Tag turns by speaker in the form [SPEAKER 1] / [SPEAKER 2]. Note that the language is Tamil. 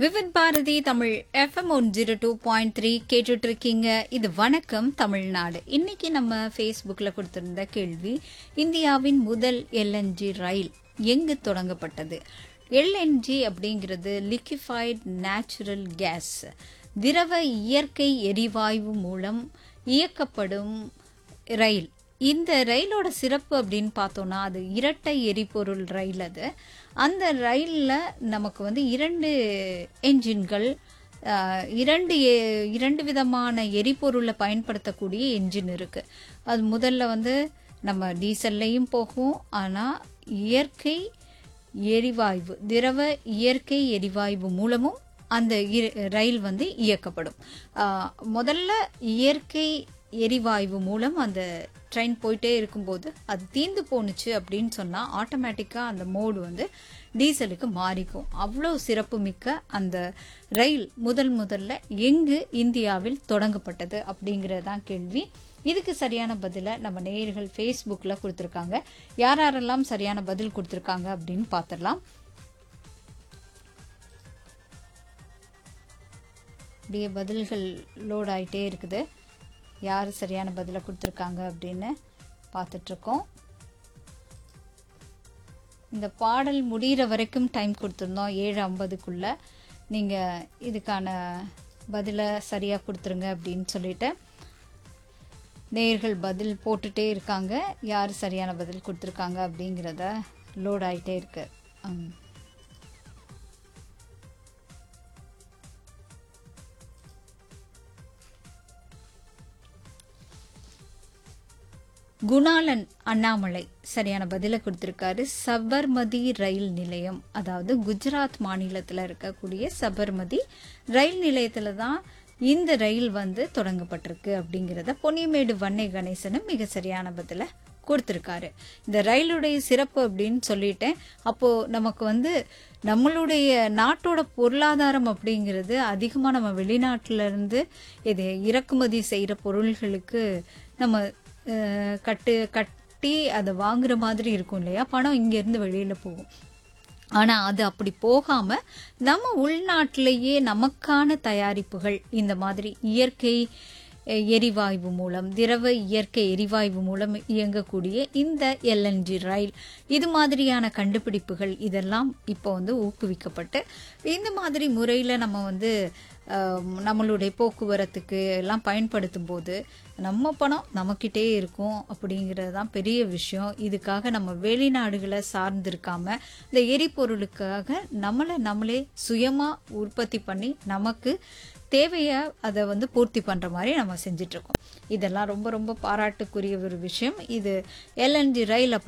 [SPEAKER 1] Vividh Bharati Tamil FM one zero two point three கேட்டுட்டு இருக்கீங்க இது வணக்கம் தமிழ்நாடு இன்னைக்கு நம்ம ஃபேஸ்புக்கில் கொடுத்திருந்த கேள்வி இந்தியாவின் முதல் எல்என்ஜி ரயில் எங்கு தொடங்கப்பட்டது எல்என்ஜி அப்படிங்கிறது லிக்விஃபைட் நேச்சுரல் கேஸ் திரவ இயற்கை எரிவாயு மூலம் இயக்கப்படும் ரயில் இந்த ரயிலோட சிறப்பு அப்படின்னு பார்த்தோம்னா அது இரட்டை எரிபொருள் ரயில் அது அந்த ரயிலில் நமக்கு வந்து இரண்டு என்ஜின்கள் ஆஹ், இரண்டு எ- இரண்டு விதமான எரிபொருளை பயன்படுத்தக்கூடிய என்ஜின் இருக்கு அது முதல்ல வந்து நம்ம டீசல்லையும் போகும் ஆனால் இயற்கை எரிவாயு திரவ இயற்கை எரிவாயு மூலமும் அந்த இர- ரயில் வந்து இயக்கப்படும் ஆஹ், முதல்ல இயற்கை எரிவாயு மூலம் அந்த ட்ரெயின் போயிட்டே இருக்கும்போது அது தீந்து போணுச்சு அப்படின்னு சொன்னால் ஆட்டோமேட்டிக்காக அந்த மோடு வந்து டீசலுக்கு மாறிக்கும் அவ்வளோ சிறப்பு மிக்க அந்த ரயில் முதல் முதல்ல எங்கு இந்தியாவில் தொடங்கப்பட்டது அப்படிங்கிறது தான் கேள்வி இதுக்கு சரியான பதிலை நம்ம நேயர்கள் ஃபேஸ்புக்கில் கொடுத்துருக்காங்க யார் யாரெல்லாம் சரியான பதில் கொடுத்துருக்காங்க அப்படின்னு பார்த்துடலாம் அப்படியே பதில்கள் லோட் ஆயிட்டே இருக்குது யார் சரியான பதிலை கொடுத்துருக்காங்க அப்படின்னு பார்த்துட்ருக்கோம் இந்த பாடல் முடிகிற வரைக்கும் டைம் கொடுத்துருந்தோம் ஏழு ஐம்பதுக்குள்ளே நீங்கள் இதுக்கான பதிலை சரியாக கொடுத்துருங்க அப்படின்னு சொல்லிட்டு நேயர்கள் பதில் போட்டுட்டே இருக்காங்க யார் சரியான பதில் கொடுத்துருக்காங்க அப்படிங்கிறத லோட் ஆகிட்டே இருக்கு ம். குணாலன் அண்ணாமலை சரியான பதிலை கொடுத்திருக்காரு சபர்மதி ரயில் நிலையம் அதாவது குஜராத் மாநிலத்தில் இருக்கக்கூடிய சபர்மதி ரயில் நிலையத்தில் தான் இந்த ரயில் வந்து தொடங்கப்பட்டிருக்கு அப்படிங்கிறத பொன்னியமேடு வன்னை கணேசனும் மிக சரியான பதிலை கொடுத்துருக்காரு இந்த ரயிலுடைய சிறப்பு அப்படின்னு சொல்லிட்டேன் அப்போ நமக்கு வந்து நம்மளுடைய நாட்டோட பொருளாதாரம் அப்படிங்கிறது அதிகமாக நம்ம வெளிநாட்டுல இருந்து இது இறக்குமதி செய்கிற பொருள்களுக்கு நம்ம அஹ், கட்டு கட்டி அதை வாங்குற மாதிரி இருக்கும் இல்லையா பணம் இங்கேருந்து வெளியில் போகும் ஆனால் அது அப்படி போகாமல் நம்ம உள்நாட்டிலேயே நமக்கான தயாரிப்புகள் இந்த மாதிரி இயற்கை அஹ், எரிவாயு மூலம் திரவ இயற்கை எரிவாயு மூலம் இயங்கக்கூடிய இந்த எல்என்ஜி ரயில் இது மாதிரியான கண்டுபிடிப்புகள் இதெல்லாம் இப்போ வந்து ஊக்குவிக்கப்பட்டு இந்த மாதிரி முறையில் நம்ம வந்து அஹ், நம்மளுடைய போக்குவரத்துக்கு எல்லாம் பயன்படுத்தும் போது நம்ம பணம் நம்மக்கிட்டே இருக்கும் அப்படிங்கிறது தான் பெரிய விஷயம் இதுக்காக நம்ம வெளிநாடுகளை சார்ந்திருக்காம இந்த எரிபொருளுக்காக நம்மளை நம்மளே சுயமாக உற்பத்தி பண்ணி நமக்கு தேவையை அதை வந்து பூர்த்தி பண்ணுற மாதிரி நம்ம செஞ்சிட்ருக்கோம் இதெல்லாம் ரொம்ப ரொம்ப பாராட்டுக்குரிய ஒரு விஷயம் இது எல்என்ஜி ரயில் அப்படி